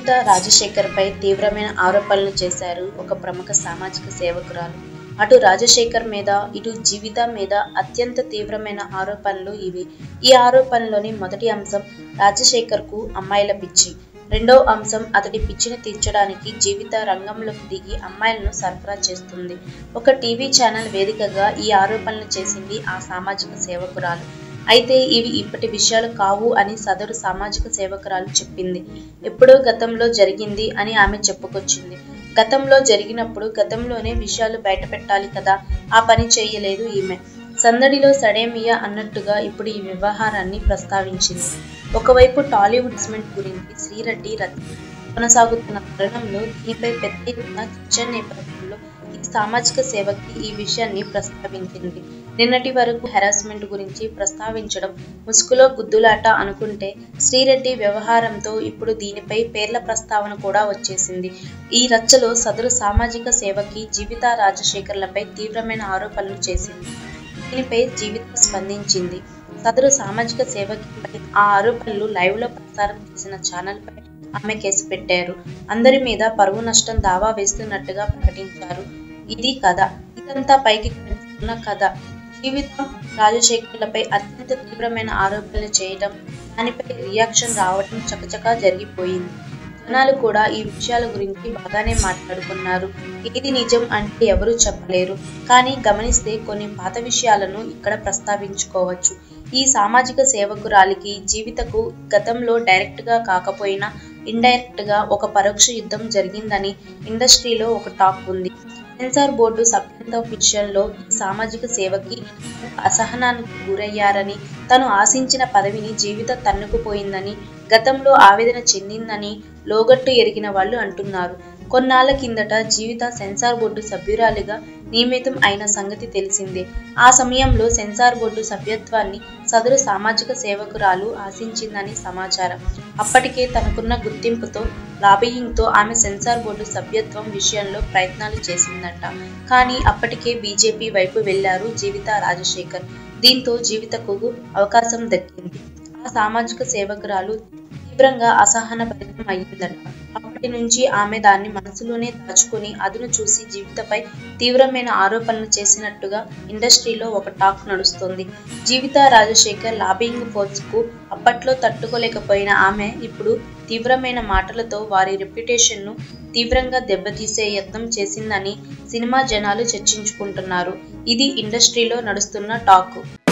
జీవిత రాజశేఖర్పై తీవ్రమైన ఆరోపణలు చేశారు ఒక ప్రముఖ సామాజిక సేవకురాలు అటు రాజశేఖర్ మీద ఇటు జీవిత మీద అత్యంత తీవ్రమైన ఆరోపణలు ఇవి ఈ ఆరోపణలోని మొదటి అంశం రాజశేఖర్కు అమ్మాయిల పిచ్చి రెండో అంశం అతడి పిచ్చిని తీర్చడానికి జీవిత రంగంలోకి దిగి అమ్మాయిలను సరఫరా చేస్తుంది ఒక టీవీ ఛానల్ వేదికగా ఈ ఆరోపణలు చేసింది ఆ సామాజిక సేవకురాలు అయితే ఇవి ఇప్పటి విషయాలు కావు అని సదరు సామాజిక సేవకురాలు చెప్పింది ఎప్పుడో గతంలో జరిగింది అని ఆమె చెప్పుకొచ్చింది గతంలో జరిగినప్పుడు గతంలోనే విషయాలు బయటపెట్టాలి కదా ఆ పని చేయలేదు ఈమె సందడిలో సడేమియా అన్నట్టుగా ఇప్పుడు ఈ వ్యవహారాన్ని ప్రస్తావించింది ఒకవైపు టాలీవుడ్ ఇన్వెస్ట్మెంట్ గురించి శ్రీరెడ్డి రచన కొనసాగుతున్న తరుణంలో దీనిపై పెద్ద ఎత్తున చర్చ నేపథ్యంలో ఈ సామాజిక సేవకి ఈ విషయాన్ని ప్రస్తావించింది నిన్నటి వరకు హెరాస్మెంట్ గురించి ప్రస్తావించడం ముసుగులో గుద్దులాట అనుకుంటే శ్రీరెడ్డి వ్యవహారంతో ఇప్పుడు దీనిపై పేర్ల ప్రస్తావన కూడా వచ్చేసింది ఈ రచ్చలో సదరు సామాజిక సేవకి జీవిత రాజశేఖర్లపై తీవ్రమైన ఆరోపణలు చేసింది దీనిపై జీవిత స్పందించింది సదరు సామాజిక సేవకి ఆ ఆరోపణలు లైవ్ లో ప్రసారం చేసిన ఛానల్ పై ఆమె కేసు పెట్టారు అందరి మీద పరువు నష్టం దావా వేస్తున్నట్టుగా ప్రకటించారు ఇది కథ ఇదంతా పైకి కనిపిస్తున్న కథ జీవితం రాజశేఖర్లపై అత్యంత తీవ్రమైన ఆరోపణలు చేయడం దానిపై రియాక్షన్ రావడం చకచకా జరిగిపోయింది జనాలు కూడా ఈ విషయాల గురించి బాగానే మాట్లాడుకున్నారు ఏది నిజం అంటే ఎవరూ చెప్పలేరు కానీ గమనిస్తే కొన్ని పాత విషయాలను ఇక్కడ ప్రస్తావించుకోవచ్చు ఈ సామాజిక సేవకురాలికి జీవితకు గతంలో డైరెక్ట్ గా కాకపోయినా ఇండైరెక్ట్ గా ఒక పరోక్ష యుద్ధం జరిగిందని ఇండస్ట్రీలో ఒక టాక్ ఉంది సెన్సార్ బోర్డు సభ్యత్వ విషయంలో ఈ సామాజిక సేవకి అసహనానికి గురయ్యారని తను ఆశించిన పదవిని జీవిత తన్నుకుపోయిందని గతంలో ఆవేదన చెందిందని లోగట్టు ఎరిగిన వాళ్ళు అంటున్నారు కొన్నాళ్ల కిందట జీవిత సెన్సార్ బోర్డు సభ్యురాలిగా నియమితం అయిన సంగతి తెలిసిందే ఆ సమయంలో సెన్సార్ బోర్డు సభ్యత్వాన్ని సదరు సామాజిక సేవకురాలు ఆశించిందని సమాచారం అప్పటికే తనకున్న గుర్తింపుతో లాబియింగ్తో ఆమె సెన్సార్ బోర్డు సభ్యత్వం విషయంలో ప్రయత్నాలు చేసిందట కానీ అప్పటికే బీజేపీ వైపు వెళ్లారు జీవిత రాజశేఖర్ దీంతో జీవితకు అవకాశం దక్కింది ఆ సామాజిక సేవకురాలు తీవ్రంగా అసహన ఫలితం అయ్యిందట అప్పటి నుంచి ఆమె దాన్ని మనసులోనే దాచుకుని అదును చూసి జీవితపై తీవ్రమైన ఆరోపణలు చేసినట్టుగా ఇండస్ట్రీలో ఒక టాక్ నడుస్తోంది జీవిత రాజశేఖర్ లాబింగ్ ఫోర్స్ కు అప్పట్లో తట్టుకోలేకపోయిన ఆమె ఇప్పుడు తీవ్రమైన మాటలతో వారి రెప్యుటేషన్ ను తీవ్రంగా దెబ్బతీసే యత్నం చేసిందని సినిమా జనాలు చర్చించుకుంటున్నారు ఇది ఇండస్ట్రీలో నడుస్తున్న టాక్